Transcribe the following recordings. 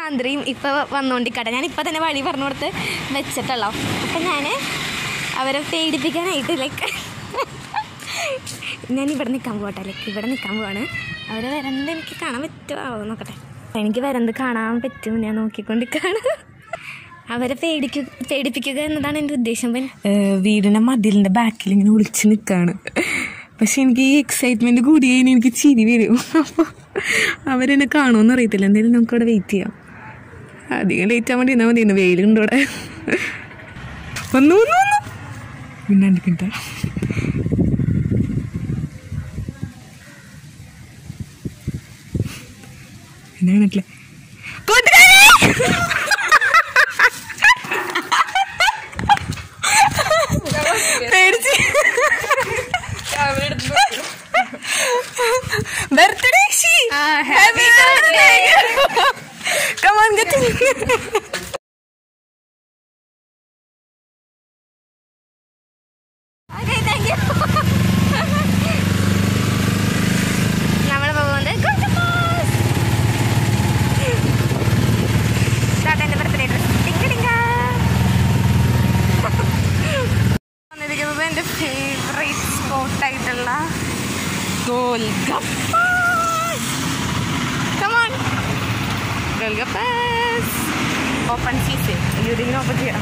സാന്ദ്രയും ഇപ്പോൾ വന്നുകൊണ്ടിരിക്കട്ടെ ഞാൻ ഇപ്പോൾ തന്നെ വഴി പറഞ്ഞു കൊടുത്ത് വെച്ചിട്ടുള്ളൂ അപ്പം ഞാൻ അവരെ പേടിപ്പിക്കാനായിട്ട് ലൈക്ക് ഞാൻ ഇവിടെ നിൽക്കാൻ പോകട്ടെ ലൈക്ക് ഇവിടെ നിൽക്കാൻ പോവാണ് അവർ വരണ്ട് എനിക്ക് കാണാൻ പറ്റുമോ നോക്കട്ടെ എനിക്ക് വരന്ത് കാണാൻ പറ്റും ഞാൻ നോക്കിക്കൊണ്ടിരിക്കുകയാണ് അവരെ പേടിക്കു പേടിപ്പിക്കുക എന്നതാണ് എൻ്റെ ഉദ്ദേശം പിന്നെ വീടിൻ്റെ മതിലിൻ്റെ ബാക്കിൽ ഇങ്ങനെ ഒളിച്ച് നിൽക്കുകയാണ് പക്ഷെ എനിക്ക് ഈ എക്സൈറ്റ്മെൻറ്റ് കൂടി കഴിഞ്ഞ് എനിക്ക് ചിരി വരും അപ്പോൾ അവരെന്നെ കാണുമെന്ന് അറിയത്തില്ല എന്തായാലും നമുക്കവിടെ വെയിറ്റ് ചെയ്യാം അധികം ലേറ്റ് ആവാൻ വേണ്ടി ഇരുന്നാൽ മതി ഇന്ന് വെയിലുണ്ട് അവിടെ വന്നു വന്നു വന്നു മിണ്ടാണ്ടിരിക്കണ്ട എന്നാ കണ്ടില്ലേ പേടിച്ച് birthday happy birthday come on get okay thank you നമ്മൾ പോകുന്നത് ടാറ്റാൻ്റെ ബർത്ത്ഡേ ഡ്രസ് ടിങ്ക ടിങ്ക വന്നിരിക്കുന്നത് എൻ്റെ ഫേവറേറ്റ് സ്പോട്ടായിട്ടുള്ള ഗോൽഗപ്പ കമോൺ ഗോൽഗപ്പസ് ഓപ്പൺ സീസ് ഇതിങ്ങനെ ഓപ്പൺ ചെയ്യണം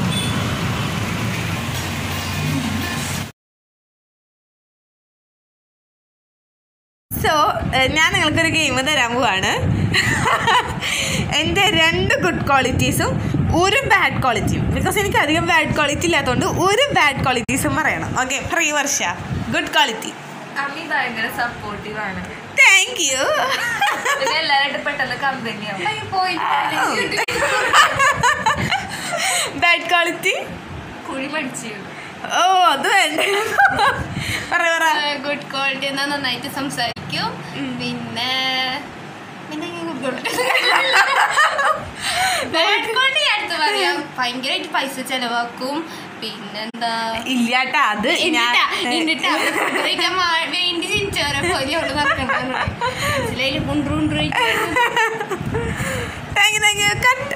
സോ ഞാൻ നിങ്ങൾക്കൊരു ഗെയിം തരാൻ പോവാണ് എൻ്റെ രണ്ട് ഗുഡ് ക്വാളിറ്റീസും ഒരു ബാഡ് ക്വാളിറ്റിയും ബിക്കോസ് എനിക്ക് അധികം ബാഡ് ക്വാളിറ്റി ഇല്ലാത്തതുകൊണ്ട് ഒരു ബാഡ് ക്വാളിറ്റീസും പറയണം okay free Varsha good quality അമ്മി ഭയങ്കര സപ്പോർട്ടീവ് ആണ് താങ്ക് യു പിന്നെ എല്ലാവരും പെട്ടെന്ന് കമ്പനിയാവും പോയി ബാഡ് ക്വാളിറ്റി കുഴി പഠിച്ചു ഓ അത് വേണ്ട പറ പറ ഗുഡ് ക്വാളിറ്റി എന്നാൽ നന്നായിട്ട് സംസാരിക്കും പിന്നെ പിന്നെ ബാഡ് ക്വാളിറ്റി അടുത്ത് പറയാം ഭയങ്കരമായിട്ട് പൈസ ചെലവാക്കും പിന്നെന്താ ഇല്ലാട്ടാ അത് ഞാൻ ഇണ്ടിട്ടാ ഉപയോഗിക്കാൻ മാ- വേണ്ടി ജനിച്ചവരെ പോലെ അവിടെ നടക്കണ്ട മനസ്സിലായില്ല കുണ്ടുറുണ്ടുറി thank you thank you cut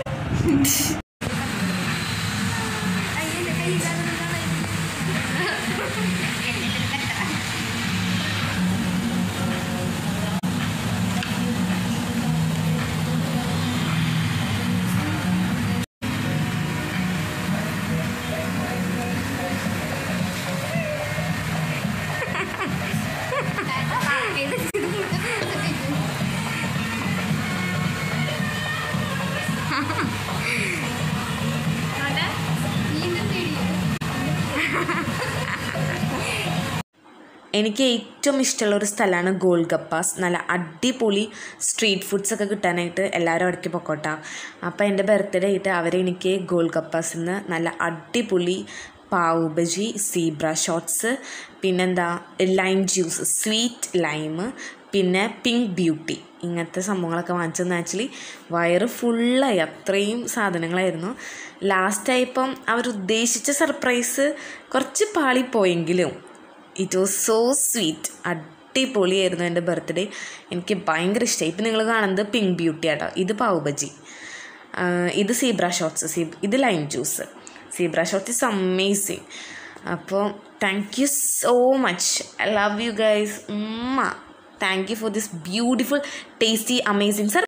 എനിക്ക് ഏറ്റവും ഇഷ്ടമുള്ള ഒരു സ്ഥലമാണ് ഗോൾഗപ്പാസ് നല്ല അടിപൊളി സ്ട്രീറ്റ് ഫുഡ്സ് ഒക്കെ കിട്ടാനായിട്ട് എല്ലാവരും അവിടേക്ക് പൊക്കോട്ടാ അപ്പോൾ എൻ്റെ ബർത്ത്ഡേ ആയിട്ട് അവരെനിക്ക് ഗോൾഗപ്പാസിൽ നിന്ന് നല്ല അടിപൊളി പാവ് ബജി സീബ്ര ഷോട്ട്സ് പിന്നെന്താ ലൈം ജ്യൂസ് സ്വീറ്റ് ലൈം പിന്നെ പിങ്ക് ബ്യൂട്ടി ഇങ്ങനത്തെ സംഭവങ്ങളൊക്കെ വാങ്ങിച്ചതെന്ന് ആക്ച്വലി വയറ് ഫുള്ളായി അത്രയും സാധനങ്ങളായിരുന്നു ലാസ്റ്റായപ്പം അവരുദ്ദേശിച്ച സർപ്രൈസ് കുറച്ച് പാളിപ്പോയെങ്കിലും ഇറ്റ് വാസ് സോ സ്വീറ്റ് അടിപൊളിയായിരുന്നു എൻ്റെ ബർത്ത്ഡേ എനിക്ക് ഭയങ്കര ഇഷ്ടമായി ഇപ്പം നിങ്ങൾ കാണുന്നത് പിങ്ക് ബ്യൂട്ടി ആട്ടോ ഇത് പാവ് ബജി ആഹ് ഇത് സീബ്ര ഷോട്ട്സ് സീ ഇത് lime juice zebra shots is amazing അപ്പോൾ thank you so much I love you guys ഉമ്മ thank you for this beautiful tasty amazing sir